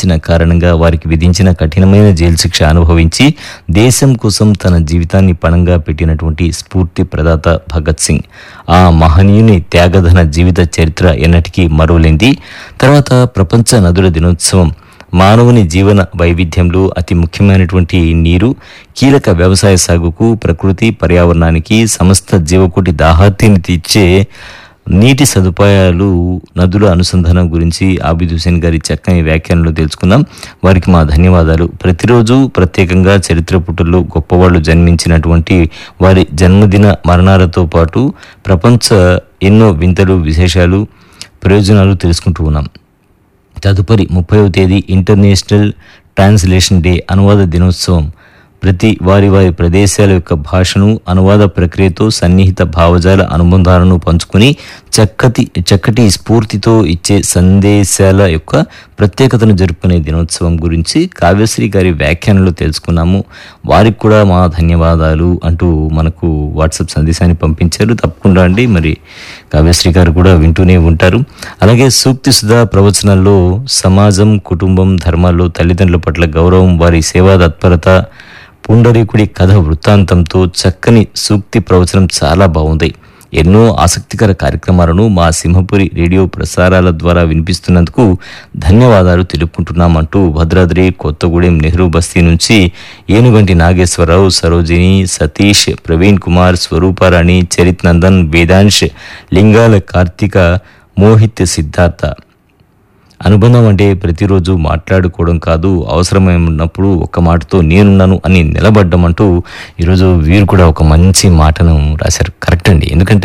నిర్వహించిన కారణంగా వారికి విధించిన కఠినమైన జైలు శిక్ష అనుభవించి దేశం కోసం తన జీవితాన్ని పణంగా పెట్టినటువంటి స్ఫూర్తి ప్రదాత భగత్ సింగ్ ఆ మహనీయుని త్యాగధన జీవిత చరిత్ర ఎన్నటికీ మరువలేంది తర్వాత ప్రపంచ నదుల దినోత్సవం మానవుని జీవన వైవిధ్యంలో అతి ముఖ్యమైనటువంటి నీరు కీలక వ్యవసాయ సాగుకు ప్రకృతి పర్యావరణానికి సమస్త జీవకోటి దాహార్తిని తీర్చే నీటి సదుపాయాలు నదుల అనుసంధానం గురించి ఆబిద్ హుసేన్ గారి చక్కని వ్యాఖ్యానంలో తెలుసుకుందాం వారికి మా ధన్యవాదాలు ప్రతిరోజు ప్రత్యేకంగా చరిత్ర పుటల్లో గొప్పవాళ్ళు జన్మించినటువంటి వారి జన్మదిన మరణాలతో పాటు ప్రపంచ ఎన్నో వింతలు విశేషాలు ప్రయోజనాలు తెలుసుకుంటూ ఉన్నాం తదుపరి ముప్పైవ తేదీ ఇంటర్నేషనల్ ట్రాన్స్లేషన్ డే అనువాద దినోత్సవం ప్రతి వారి వారి ప్రదేశాల యొక్క భాషను అనువాద ప్రక్రియతో సన్నిహిత భావజాల అనుబంధాలను పంచుకుని చక్కటి చక్కటి స్ఫూర్తితో ఇచ్చే సందేశాల యొక్క ప్రత్యేకతను జరుపుకునే దినోత్సవం గురించి కావ్యశ్రీ గారి వ్యాఖ్యానంలో తెలుసుకున్నాము వారికి కూడా మా ధన్యవాదాలు అంటూ మనకు వాట్సాప్ సందేశాన్ని పంపించారు తప్పకుండా అండి మరి కావ్యశ్రీ గారు కూడా వింటూనే ఉంటారు అలాగే సూక్తి సుధా ప్రవచనాల్లో సమాజం కుటుంబం ధర్మాల్లో తల్లిదండ్రుల పట్ల గౌరవం వారి సేవా తత్పరత పుండరీకుడి కథ వృత్తాంతంతో చక్కని సూక్తి ప్రవచనం చాలా బాగుంది ఎన్నో ఆసక్తికర కార్యక్రమాలను మా సింహపురి రేడియో ప్రసారాల ద్వారా వినిపిస్తున్నందుకు ధన్యవాదాలు తెలుపుకుంటున్నామంటూ భద్రాద్రి కొత్తగూడెం నెహ్రూ బస్తీ నుంచి ఏనుగంటి నాగేశ్వరరావు సరోజిని సతీష్ ప్రవీణ్ కుమార్ స్వరూపారాణి చరిత్ నందన్ వేదాంశ్ లింగాల కార్తిక మోహిత్ సిద్ధార్థ అనుబంధం అంటే ప్రతిరోజు మాట్లాడుకోవడం కాదు అవసరమైనప్పుడు ఒక మాటతో నేనున్నాను అని నిలబడ్డం అంటూ ఈరోజు వీరు కూడా ఒక మంచి మాటను రాశారు కరెక్ట్ అండి ఎందుకంటే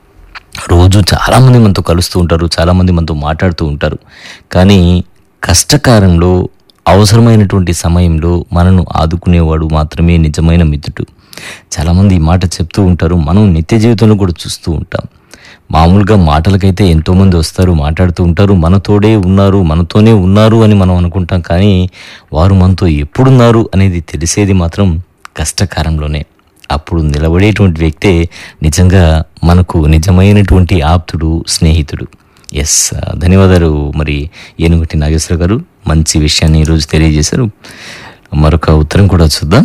రోజు చాలామంది మనతో కలుస్తూ ఉంటారు చాలామంది మనతో మాట్లాడుతూ ఉంటారు కానీ కష్టకాలంలో అవసరమైనటువంటి సమయంలో మనను ఆదుకునేవాడు మాత్రమే నిజమైన మిత్రుడు చాలామంది ఈ మాట చెప్తూ ఉంటారు మనం నిత్య జీవితంలో కూడా చూస్తూ ఉంటాం మామూలుగా మాటలకైతే ఎంతోమంది వస్తారు మాట్లాడుతూ ఉంటారు మనతోడే ఉన్నారు మనతోనే ఉన్నారు అని మనం అనుకుంటాం కానీ వారు మనతో ఎప్పుడున్నారు అనేది తెలిసేది మాత్రం కష్టకాలంలోనే అప్పుడు నిలబడేటువంటి వ్యక్తే నిజంగా మనకు నిజమైనటువంటి ఆప్తుడు స్నేహితుడు ఎస్ ధన్యవాదాలు మరి ఏనుగుటి నాగేశ్వర గారు మంచి విషయాన్ని ఈరోజు తెలియజేశారు మరొక ఉత్తరం కూడా చూద్దాం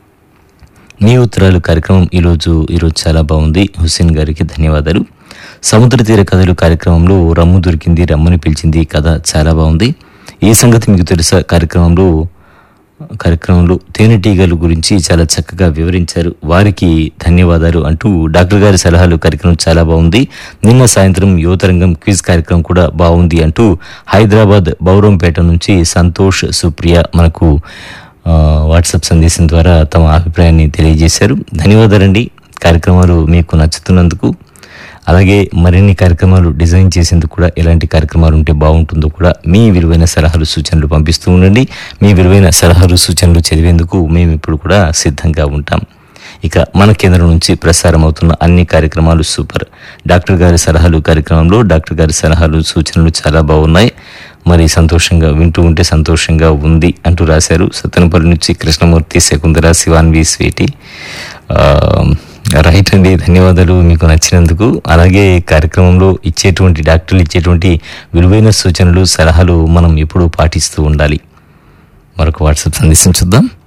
మీ ఉత్తరాలు కార్యక్రమం ఈరోజు ఈరోజు చాలా బాగుంది హుస్సేన్ గారికి ధన్యవాదాలు సముద్ర తీర కథలు కార్యక్రమంలో రమ్ము దొరికింది రమ్మని పిలిచింది ఈ కథ చాలా బాగుంది ఈ సంగతి మీకు తెలుసా కార్యక్రమంలో కార్యక్రమంలో తేనెటీగలు గురించి చాలా చక్కగా వివరించారు వారికి ధన్యవాదాలు అంటూ డాక్టర్ గారి సలహాలు కార్యక్రమం చాలా బాగుంది నిన్న సాయంత్రం యువతరంగం క్విజ్ కార్యక్రమం కూడా బాగుంది అంటూ హైదరాబాద్ బౌరంపేట నుంచి సంతోష్ సుప్రియ మనకు ఆ, వాట్సాప్ సందేశం ద్వారా తమ అభిప్రాయాన్ని తెలియజేశారు ధన్యవాదాలండి కార్యక్రమాలు మీకు నచ్చుతున్నందుకు అలాగే మరిన్ని కార్యక్రమాలు డిజైన్ చేసేందుకు కూడా ఎలాంటి కార్యక్రమాలు ఉంటే బాగుంటుందో కూడా మీ విలువైన సలహాలు సూచనలు పంపిస్తూ ఉండండి మీ విలువైన సలహాలు సూచనలు చదివేందుకు మేము ఇప్పుడు కూడా సిద్ధంగా ఉంటాం ఇక మన కేంద్రం నుంచి ప్రసారం అవుతున్న అన్ని కార్యక్రమాలు సూపర్ డాక్టర్ గారి సలహాలు కార్యక్రమంలో డాక్టర్ గారి సలహాలు సూచనలు చాలా బాగున్నాయి మరి సంతోషంగా వింటూ ఉంటే సంతోషంగా ఉంది అంటూ రాశారు సత్తెనపల్లి నుంచి కృష్ణమూర్తి శకుంతల శివాన్వి స్వీటి ఆ, రైట్ అండి ధన్యవాదాలు మీకు నచ్చినందుకు అలాగే కార్యక్రమంలో ఇచ్చేటువంటి డాక్టర్లు ఇచ్చేటువంటి విలువైన సూచనలు సలహాలు మనం ఎప్పుడూ పాటిస్తూ ఉండాలి మరొక వాట్సాప్ సందేశం చూద్దాం